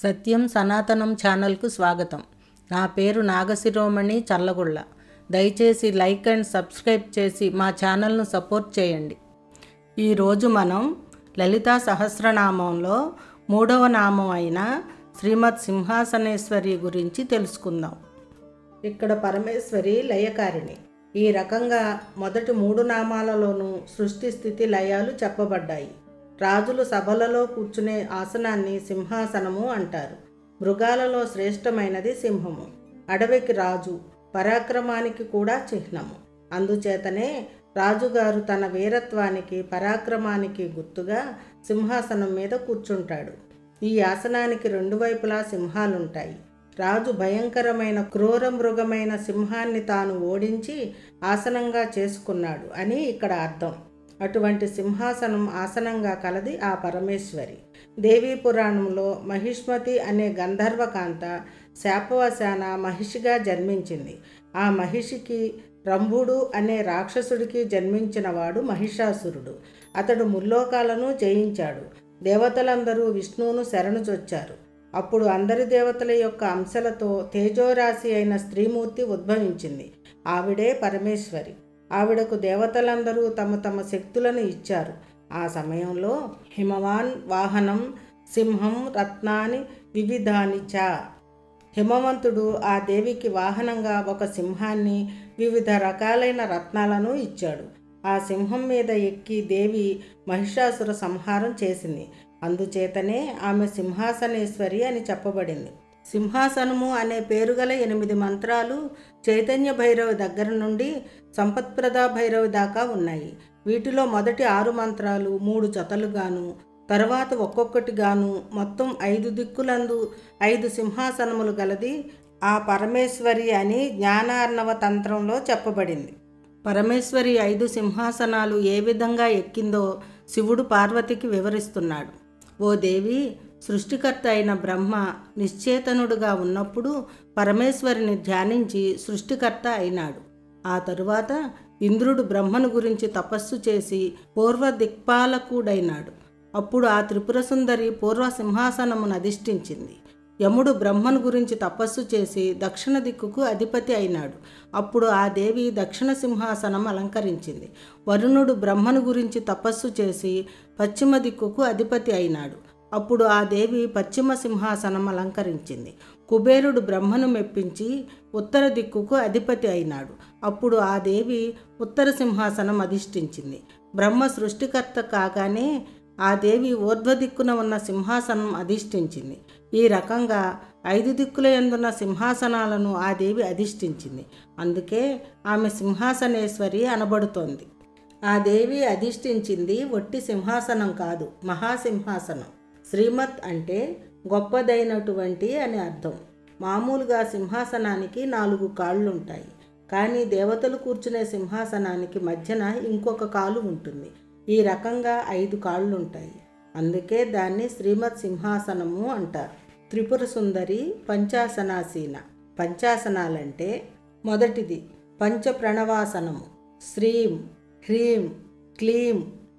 సత్యం సనాతనం ఛానల్కు స్వాగతం నా పేరు నాగశిరోమణి చల్లగుళ్ళ దయచేసి లైక్ అండ్ సబ్స్క్రైబ్ చేసి మా ఛానల్ను సపోర్ట్ చేయండి ఈరోజు మనం లలితా సహస్రనామంలో మూడవ నామం అయిన శ్రీమద్ సింహాసనేశ్వరి గురించి తెలుసుకుందాం ఇక్కడ పరమేశ్వరి లయకారిణి ఈ రకంగా మొదటి మూడు నామాలలోనూ సృష్టి స్థితి లయాలు చెప్పబడ్డాయి రాజులు సభలలో కూర్చునే ఆసనాన్ని సింహాసనము అంటారు మృగాలలో శ్రేష్టమైనది సింహము అడవికి రాజు పరాక్రమానికి కూడా చిహ్నము అందుచేతనే రాజుగారు తన వీరత్వానికి పరాక్రమానికి గుర్తుగా సింహాసనం మీద కూర్చుంటాడు ఈ ఆసనానికి రెండు వైపులా సింహాలుంటాయి రాజు భయంకరమైన క్రూర మృగమైన సింహాన్ని తాను ఓడించి ఆసనంగా చేసుకున్నాడు అని ఇక్కడ అర్థం అటువంటి సింహాసనం ఆసనంగా కలది ఆ పరమేశ్వరి దేవీ పురాణంలో మహిష్మతి అనే గంధర్వకాంత శాపవశాన మహిషిగా జన్మించింది ఆ మహిషికి రంభుడు అనే రాక్షసుడికి జన్మించినవాడు మహిషాసురుడు అతడు ముల్లోకాలను జయించాడు దేవతలందరూ విష్ణువును శరణుచొచ్చారు అప్పుడు అందరి దేవతల యొక్క అంశలతో తేజోరాశి అయిన స్త్రీమూర్తి ఉద్భవించింది ఆవిడే పరమేశ్వరి ఆవిడకు దేవతలందరూ తమ తమ శక్తులను ఇచ్చారు ఆ సమయంలో హిమవాన్ వాహనం సింహం రత్నాని వివిధాని చ హిమవంతుడు ఆ దేవికి వాహనంగా ఒక సింహాన్ని వివిధ రకాలైన రత్నాలను ఇచ్చాడు ఆ సింహం మీద ఎక్కి దేవి మహిషాసుర సంహారం చేసింది అందుచేతనే ఆమె సింహాసనేశ్వరి అని చెప్పబడింది సింహాసనము అనే పేరుగల ఎనిమిది మంత్రాలు చైతన్య భైరవి దగ్గర నుండి సంపత్ప్రదా భైరవి దాకా ఉన్నాయి వీటిలో మొదటి ఆరు మంత్రాలు మూడు జతలుగాను తర్వాత ఒక్కొక్కటిగాను మొత్తం ఐదు దిక్కులందు ఐదు సింహాసనములు గలది ఆ పరమేశ్వరి అని జ్ఞానార్ణవ తంత్రంలో చెప్పబడింది పరమేశ్వరి ఐదు సింహాసనాలు ఏ విధంగా ఎక్కిందో శివుడు పార్వతికి వివరిస్తున్నాడు ఓ దేవి సృష్టికర్త అయిన బ్రహ్మ నిశ్చేతనుడుగా ఉన్నప్పుడు పరమేశ్వరిని ధ్యానించి సృష్టికర్త అయినాడు ఆ తరువాత ఇంద్రుడు బ్రహ్మను గురించి తపస్సు చేసి పూర్వ దిక్పాలకుడైనాడు అప్పుడు ఆ త్రిపుర సుందరి పూర్వ సింహాసనమును అధిష్ఠించింది యముడు బ్రహ్మను గురించి తపస్సు చేసి దక్షిణ దిక్కుకు అధిపతి అయినాడు అప్పుడు ఆ దేవి దక్షిణ సింహాసనం అలంకరించింది వరుణుడు బ్రహ్మను గురించి తపస్సు చేసి పశ్చిమ దిక్కుకు అధిపతి అయినాడు అప్పుడు ఆ దేవి పశ్చిమ సింహాసనం అలంకరించింది కుబేరుడు బ్రహ్మను మెప్పించి ఉత్తర దిక్కుకు అధిపతి అయినాడు అప్పుడు ఆ దేవి ఉత్తర సింహాసనం అధిష్ఠించింది బ్రహ్మ సృష్టికర్త కాగానే ఆ దేవి ఊర్ధ్వ దిక్కున ఉన్న సింహాసనం అధిష్ఠించింది ఈ రకంగా ఐదు దిక్కుల ఎందున్న సింహాసనాలను ఆ దేవి అధిష్ఠించింది అందుకే ఆమె సింహాసనేశ్వరి అనబడుతోంది ఆ దేవి అధిష్ఠించింది ఒట్టి సింహాసనం కాదు మహాసింహాసనం శ్రీమత్ అంటే గొప్పదైనటువంటి అని అర్థం మామూలుగా సింహాసనానికి నాలుగు కాళ్ళుంటాయి కానీ దేవతలు కూర్చునే సింహాసనానికి మధ్యన ఇంకొక కాలు ఉంటుంది ఈ రకంగా ఐదు కాళ్ళుంటాయి అందుకే దాన్ని శ్రీమత్ సింహాసనము అంటారు త్రిపుర సుందరి పంచాసనాసీన పంచాసనాలంటే మొదటిది పంచ ప్రణవాసనము శ్రీం హ్రీం క్లీం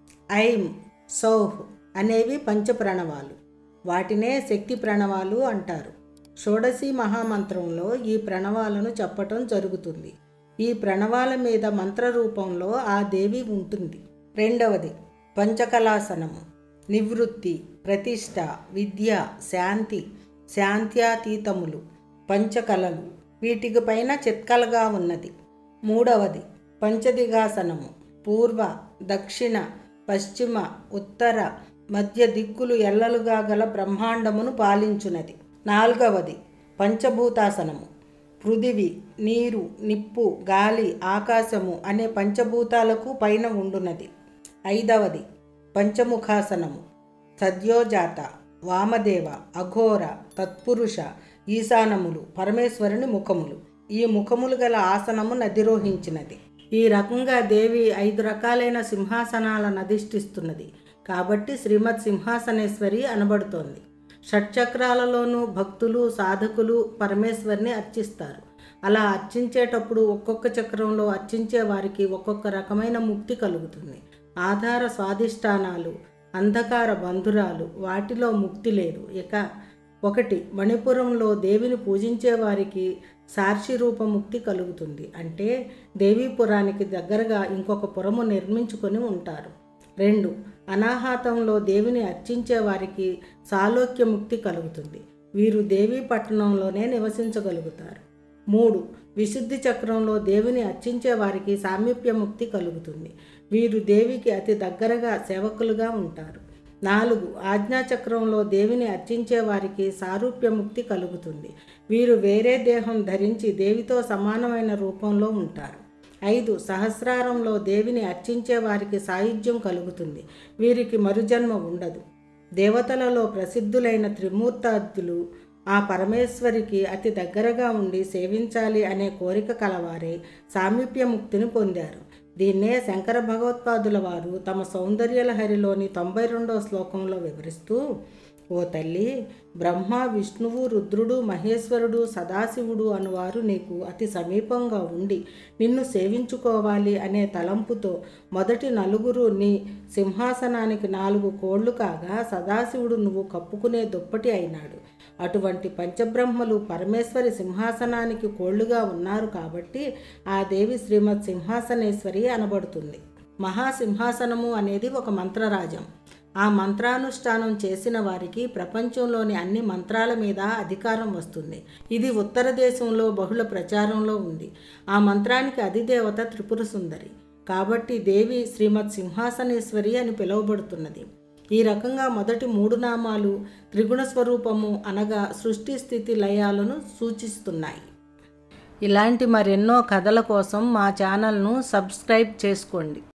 ఐం సౌహ్ అనేవి పంచ ప్రణవాలు వాటినే శక్తి ప్రణవాలు అంటారు షోడశి మహామంత్రంలో ఈ ప్రణవాలను చెప్పటం జరుగుతుంది ఈ ప్రణవాల మీద మంత్ర రూపంలో ఆ దేవి ఉంటుంది రెండవది పంచకళాసనము నివృత్తి ప్రతిష్ట విద్య శాంతి శాంత్యాతీతములు పంచకళలు వీటికి పైన చిత్కలుగా ఉన్నది మూడవది పంచదిగాసనము పూర్వ దక్షిణ పశ్చిమ ఉత్తర మధ్య దిక్కులు ఎల్లలుగా గల బ్రహ్మాండమును పాలించున్నది నాలుగవది పంచభూతాసనము పృథివి నీరు నిప్పు గాలి ఆకాశము అనే పంచభూతాలకు పైన ఉండున్నది ఐదవది పంచముఖాసనము సద్యోజాత వామదేవ అఘోర తత్పురుష ఈశానములు పరమేశ్వరుని ముఖములు ఈ ముఖములు గల ఆసనము నదిరోహించినది ఈ రకంగా దేవి ఐదు రకాలైన సింహాసనాలను అధిష్ఠిస్తున్నది కాబట్టి శ్రీమద్ సింహాసనేశ్వరి అనబడుతోంది షట్చక్రాలలోనూ భక్తులు సాధకులు పరమేశ్వరిని అర్చిస్తారు అలా అర్చించేటప్పుడు ఒక్కొక్క చక్రంలో అర్చించే వారికి ఒక్కొక్క రకమైన ముక్తి కలుగుతుంది ఆధార స్వాధిష్టానాలు అంధకార బంధురాలు వాటిలో ముక్తి లేదు ఇక ఒకటి మణిపురంలో దేవిని పూజించే వారికి సార్షి రూపముక్తి కలుగుతుంది అంటే దేవీపురానికి దగ్గరగా ఇంకొక పురము నిర్మించుకొని ఉంటారు రెండు అనాహాతంలో దేవిని అర్చించే వారికి సాలోక్యముక్తి కలుగుతుంది వీరు దేవీ పట్టణంలోనే నివసించగలుగుతారు మూడు విశుద్ధి చక్రంలో దేవిని అర్చించే వారికి సామీప్యముక్తి కలుగుతుంది వీరు దేవికి అతి దగ్గరగా సేవకులుగా ఉంటారు నాలుగు ఆజ్ఞాచక్రంలో దేవిని అర్చించే వారికి సారూప్యముక్తి కలుగుతుంది వీరు వేరే దేహం ధరించి దేవితో సమానమైన రూపంలో ఉంటారు ఐదు సహస్రారంలో దేవిని అర్చించే వారికి సాయుధ్యం కలుగుతుంది వీరికి మరుజన్మ ఉండదు దేవతలలో ప్రసిద్ధులైన త్రిమూర్తార్థులు ఆ పరమేశ్వరికి అతి దగ్గరగా ఉండి సేవించాలి అనే కోరిక కలవారే సామీప్యముక్తిని పొందారు దీన్నే శంకర భగవత్పాదుల వారు తమ సౌందర్యలహరిలోని తొంభై రెండవ శ్లోకంలో వివరిస్తూ ఓ తల్లి బ్రహ్మ విష్ణువు రుద్రుడు మహేశ్వరుడు సదాశివుడు అనువారు నీకు అతి సమీపంగా ఉండి నిన్ను సేవించుకోవాలి అనే తలంపుతో మొదటి నలుగురు నీ సింహాసనానికి నాలుగు కోళ్లు కాగా సదాశివుడు నువ్వు కప్పుకునే దుప్పటి అయినాడు అటువంటి పంచబ్రహ్మలు పరమేశ్వరి సింహాసనానికి కోళ్లుగా ఉన్నారు కాబట్టి ఆ దేవి శ్రీమద్ సింహాసనేశ్వరి అనబడుతుంది మహాసింహాసనము అనేది ఒక మంత్రరాజం ఆ మంత్రానుష్ఠానం చేసిన వారికి ప్రపంచంలోని అన్ని మంత్రాల మీద అధికారం వస్తుంది ఇది ఉత్తర దేశంలో బహుళ ప్రచారంలో ఉంది ఆ మంత్రానికి అధిదేవత త్రిపుర సుందరి కాబట్టి దేవి శ్రీమద్ సింహాసనేశ్వరి అని పిలువబడుతున్నది ఈ రకంగా మొదటి మూడు నామాలు త్రిగుణ స్వరూపము అనగా సృష్టి స్థితి లయాలను సూచిస్తున్నాయి ఇలాంటి మరెన్నో కథల కోసం మా ఛానల్ను సబ్స్క్రైబ్ చేసుకోండి